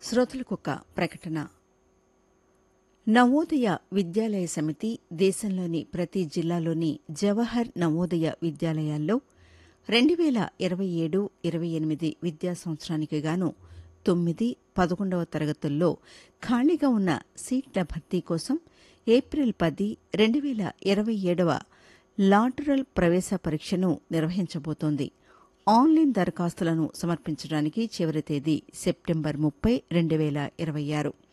శ్రోతలకొక ప్రకటన నవోదయ విద్యాలయ సమితి దేశంలోని ప్రతి జిల్లాలోని జవహర్ నవోదయ విద్యాలయాల్లో రెండు వేల ఇరవై ఏడు ఇరవై ఎనిమిది విద్యా సంవత్సరానికి గాను తొమ్మిది పదకొండవ తరగతుల్లో ఖాళీగా ఉన్న సీట్ల భర్తీ కోసం ఏప్రిల్ పది రెండు వేల ఇరవై ఏడవ లాటరల్ ప్రవేశ పరీక్షను నిర్వహించబోతోంది ఆన్లైన్ దరఖాస్తులను సమర్పించడానికి చివరి తేదీ సెప్టెంబర్ ముప్పై రెండు వేల ఇరవై ఆరు